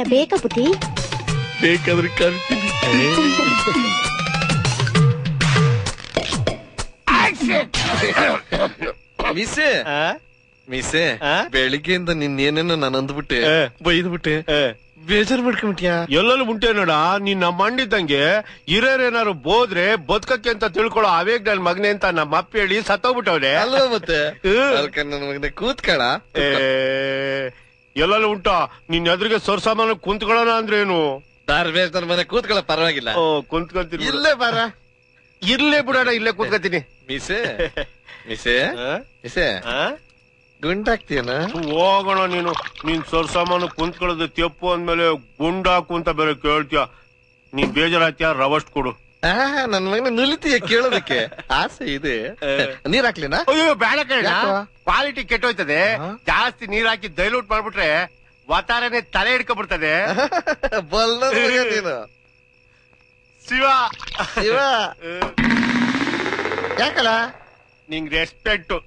ಬೇಕಾ ಪುಟಿ ಬೇಕಾದ್ರೆ ಕರಿತೀನಿ ಮಿಸೆ ಮಿಸೆ ಬೆಳಿಗ್ಗೆಯಿಂದ ನಿನ್ನೇನೇನೋ ನಾನು ಅಂದ್ಬಿಟ್ಟೆ ಏ. ಬೈದ್ಬಿಟ್ಟೆ ಬೇಜಾರ್ ಮಾಡ್ಕೊಂಬಿಟ್ಯಾ ಎಲ್ಲೆಲ್ಲ ಉಂಟೆ ನೋಡ ನೀನ್ ನಮ್ಮ ಮಂಡಿದ್ದಂಗೆ ಹಿರಿಯರೇನಾರು ಬೋದ್ರೆ ಬದುಕಕ್ಕೆ ಅಂತ ತಿಳ್ಕೊಳ್ಳೋ ಅವೇಗ್ ನನ್ ಮಗನೆ ಅಂತ ನಮ್ಮ ಅಪ್ಪ ಹೇಳಿ ಸತ್ತೋಗ್ಬಿಟ್ಟವ್ರೆ ಅಲ್ವಾ ಮತ್ತೆ ಹ್ಮ್. ಅದಕ್ಕೆ ನನ್ನ ಮಗನೆ ಕೂತ್ಕಳ ಏ, ಎಲ್ಲೆಲ್ಲ ಉಂಟ ನಿನ್ ಎದುರಿಗೆ ಸೊರ್ಸಾಮಾನ ಕುಂತ್ಕೊಳ್ಳೋಣ ಅಂದ್ರೇನು ದಾರ್ಬೇಸ್ ನನ್ನ ಮನೆ ಕೂತ್ಕೊಳ್ಳ ಪರವಾಗಿಲ್ಲ ಓ ಕುಂತ್ಕೊಂತೀನಿ ಇಲ್ಲೇ ಬಾರ ಇರ್ಲೇ ಬಿಡೋಣ ಇಲ್ಲೇ ಕುಂತ್ಕೊತೀನಿ ಮಿಸೆ ಮಿಸೆ ಆ? ಮಿಸೆ ಆ? ಗುಂಡಾಕ್ತೀಯನ ಹೋಗೋಣ ನೀನು ನೀನ್ ಸೊರ್ಸಾಮಾನು ಕುಂತ್ಕೊಳ್ಳೋದು ತೆಪ್ಪು ಅಂದ್ಮೇಲೆ ಗುಂಡಾಕು ಅಂತ ಬೇರೆ ಕೇಳ್ತೀಯ ನೀನ್ ಬೇಜಾರಾಗ್ತೀಯ ರವಸ್ಟ್ ಕೊಡು ಆ ನನ್ನ ಮಗನ ನುಲಿತೀಯ ಕೇಳೋದಕ್ಕೆ ಆಸೆ ಇದೆ ನೀರ್ ಹಾಕ್ಲಿನಾ ಅಯ್ಯೋ ಬೇಡ ಕೇಳ ಯಾಕೋ? ಕ್ವಾಲಿಟಿ ಕೆಟ್ಟೋಯ್ತದೆ ಹಾ? ಜಾಸ್ತಿ ನೀರ್ ಹಾಕಿ ಡೈಲ್ಯೂಟ್ ಮಾಡ್ಬಿಟ್ರೆ ವಾತಾರನೆ ತಲೆ ಹಿಡ್ಕೊಬಿಡ್ತದೆ ಬಲ್ಲ ಮಗ ನೀನು ಶಿವ ಶಿವ ಯಾಕಲ್ಲ ನಿಂಗ್ ರೆಸ್ಪೆಕ್ಟ್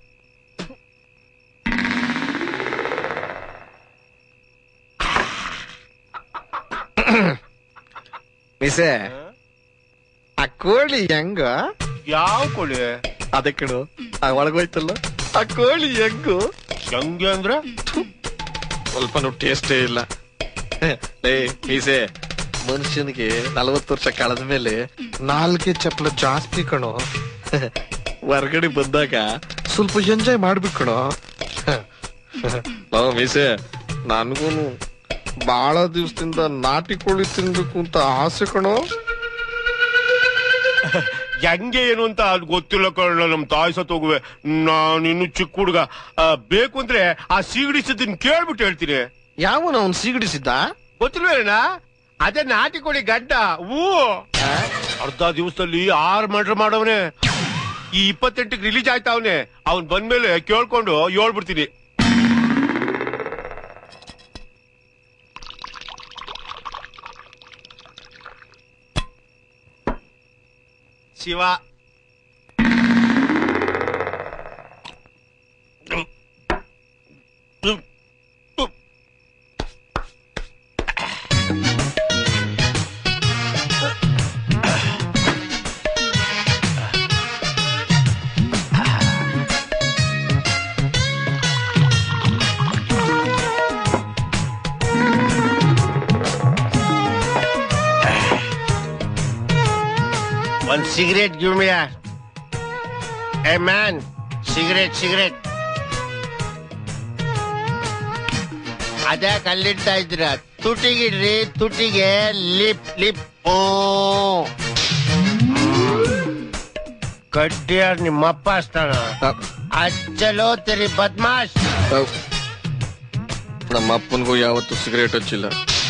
ಮಿಸೆ ಆ ಕೋಳಿ ಹೆಂಗ ಯಾವ ಕೋಳಿ ಅದೇ ಕಡು ಆ ಒಳಗೋಯ್ತಲ್ಲ ಆ ಕೋಳಿ ಹೆಂಗು ಹೆಂಗೆ ಅಂದ್ರೆ ಸ್ವಲ್ಪನೂ ಟೇಸ್ಟೇ ಇಲ್ಲ ಲೇ ಮೀಸೆ ಮನುಷ್ಯನಿಗೆ ನಲವತ್ತು ವರ್ಷ ಕಳೆದ ಮೇಲೆ ನಾಲ್ಕೆ ಚಪ್ಪಲ ಜಾಸ್ತಿ ಕಣೋ ಹೊರಗಡೆ ಬಂದಾಗ ಸ್ವಲ್ಪ ಎಂಜಾಯ್ ಮಾಡ್ಬೇಕು ಕಣೋ ಲೋ ಮೀಸೆ ನನ್ಗೂನು ಬಹಳ ದಿವಸದಿಂದ ನಾಟಿ ಕೋಳಿ ತಿನ್ಬೇಕು ಅಂತ ಆಸೆ ಕಣೋ ಹೆಂಗೆ ಏನು ಅಂತ ಅದ್ ಗೊತ್ತಿಲ್ಲ ಕಣ ನಮ್ ತಾಯಿ ಸತ್ ಹೋಗುವೆ ನಾನು ಇನ್ನು ಚಿಕ್ಕ ಹುಡುಗ ಆ, ಬೇಕು ಅಂದ್ರೆ ಆ ಸೀಗಡಿ ಸುದ್ದಿನ ಕೇಳ್ಬಿಟ್ಟು ಹೇಳ್ತೀನಿ ಯಾವನ ಅವ್ನು ಸೀಗಡಿಸಿದ್ದ ಗೊತ್ತಿಲ್ವೇನ ಅದೇ ನಾಟಿ ಕೋಳಿ ಗಡ್ಡ ಹೂ ಅರ್ಧ ದಿವಸದಲ್ಲಿ ಆರ್ ಮರ್ಡರ್ ಮಾಡವನೆ ಈ ಇಪ್ಪತ್ತೆಂಟಕ್ಕೆ ರಿಲೀಸ್ ಆಯ್ತಾ ಅವನೇ ಅವ್ನ್ ಬಂದ್ಮೇಲೆ ಕೇಳ್ಕೊಂಡು ಹೇಳ್ಬಿಡ್ತೀನಿ ಶಿವ ಒಂದ್ cigarette give me hey man cigarette cigarette ಅದ್ಯಾಕ್ ಅಲ್ಲಿಡ್ತಾ ಇದ್ರ ತುಟಿಗಿಡ್ರಿ ತುಟಿಗೆ ಲಿಪ್ ಲಿಪ್ ಓ ಕಡ್ಡಿಯಾರ್ ನಿಮ್ಮಪ್ಪ ಅಷ್ಟಾನ ಅಚ್ಚಲೋ ತೆರಿ ಬದ್ಮಾಶ್ ನಮ್ಮ ಅಪ್ಪನ್ಗೂ ಯಾವತ್ತು ಸಿಗರೇಟ್ ಹಚ್ಚಿಲ್ಲ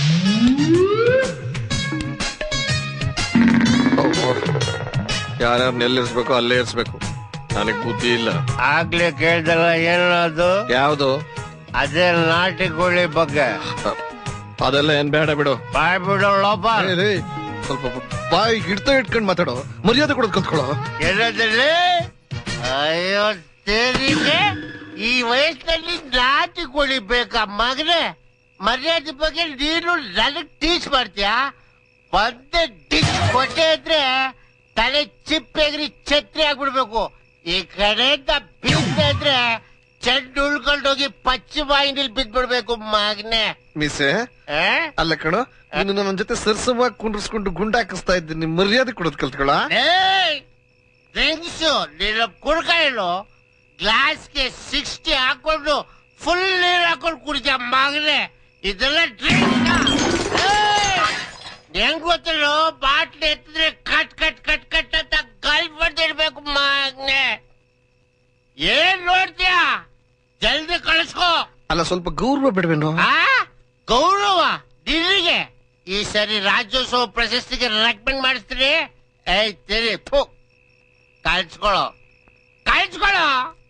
ಯಾರ್ಯಾರು ಎಲ್ಲಿರ್ಸ್ಬೇಕು ಅಲ್ಲೇ ಇರ್ಸ್ಬೇಕು ನನಗ್ ಬುದ್ಧಿ ಇಲ್ಲ ಆಗ್ಲೇ ಕೇಳ್ದಲ್ಲ ಏನದು ಯಾವ್ದು ಅದೇ ನಾಟಿ ಕೋಳಿ ಬಗ್ಗೆ ಅದೆಲ್ಲ ಏನ್ ಬೇಡ ಬಿಡು ಬಾಯ್ ಬಿಡೋ ಲೋಪ ಏ, ಲೇ, ಸ್ವಲ್ಪ ಬಾಯಿ ಹಿಡ್ತಾ ಇಟ್ಕೊಂಡ್ ಮಾತಾಡೋ ಮರ್ಯಾದೆ ಕೊಡೋದ್ ಕಲ್ತ್ಕೊಳ್ಳೋ ಎಲ್ಲದಲ್ಲಿ ಅಯ್ಯೋ ತೆರಿಗೆ ಈ ವಯಸ್ಸಿನಲ್ಲಿ ನಾಟಿ ಕೋಳಿ ಬೇಕಾ ಮಗನೇ ಮರ್ಯಾದೆ ಬಗ್ಗೆ ನೀನು ನನಗ್ ಟೀಚ್ ಮಾಡ್ತೀಯಾ ಒಂದೇ ಡಿಚ್ ಕೊಟ್ಟೆ ಇದ್ರೆ ತಲೆ ಚಿಪ್ಪೆಗ್ರಿ ಛತ್ರಿ ಆಗ್ಬಿಡ್ಬೇಕು ಈ ಕಡೆಯಿಂದ ಬೀಳ್ತಾ ಇದ್ರೆ ಚೆಂಡು ಉಳ್ಕೊಂಡೋಗಿ ಪಶ್ಚಿಮ ಬಾಯಿನಲ್ಲಿ ಬಿದ್ಬಿಡ್ಬೇಕು ಮಗನೇ ಮಿಸೆ ಆ? ಅಲ್ಲ ಕಣೋ ನೀನು ನನ್ನ ಜೊತೆ ಸರ್ಸವಾಗಿ ಕುಂಡ್ರಿಸ್ಕೊಂಡು ಗುಂಡಾಕಿಸ್ತಾ ಇದ್ದೀನಿ ಮರ್ಯಾದೆ ಕೊಡೋದ್ ಕಲ್ತ್ಕೊಳ್ಳ ಏಯ್ ಡ್ರಿಂಕ್ಸು ನೀನು ಕುಡ್ಕೊಳ್ಳು ಗ್ಲಾಸ್ಗೆ ಸಿಕ್ಸ್ಟಿ ಹಾಕೊಂಡು ಫುಲ್ ನೀರು ಹಾಕೊಂಡು ಕುಡಿದ ಮಗನೆ ಇದೆಲ್ಲ ಡ್ರಿಂಕ್ಸ್ ಹೆಂಗ್ ಗೊತ್ತಲ್ಲೋ ಬಾಟ್ಲಿ ಎತ್ತಿದ್ರೆ ಕಟ್ ಕಟ್ ಕಟ್ ಕಟ್ ಅಂತ ಗಲ್ಫ್ ಇರ್ಬೇಕು ಮಗನೆ ಏನ್ ನೋಡ್ತೀಯ ಜಲ್ದಿ ಕಳಿಸ್ಕೋ ಅಲ್ಲ ಸ್ವಲ್ಪ ಗೌರವ ಬಿಡ್ವೇನು ಆ ಗೌರವ ನಿನಗೆ ಈ ಸರಿ ರಾಜ್ಯೋತ್ಸವ ಪ್ರಶಸ್ತಿಗೆ ರೆಕಮೆಂಡ್ ಮಾಡಿಸ್ತೀನಿ ಏಯ್ ತಿರಿ ಫು ಕಳ್ಸ್ಕೊಳೋ ಕಳ್ಸ್ಕೊಳೋ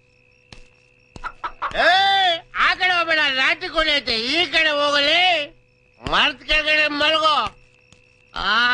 ಏಯ್ ಆ ಕಡೆ ಹೋಗ್ಬೇಡ ನಾಟಿ ಕೋಳಿ ಐತೆ ಈ ಕಡೆ ಹೋಗಲಿ ಮರ್ತ್ ಕೆಳಗಡೆ ಮಲಗೋ ಆ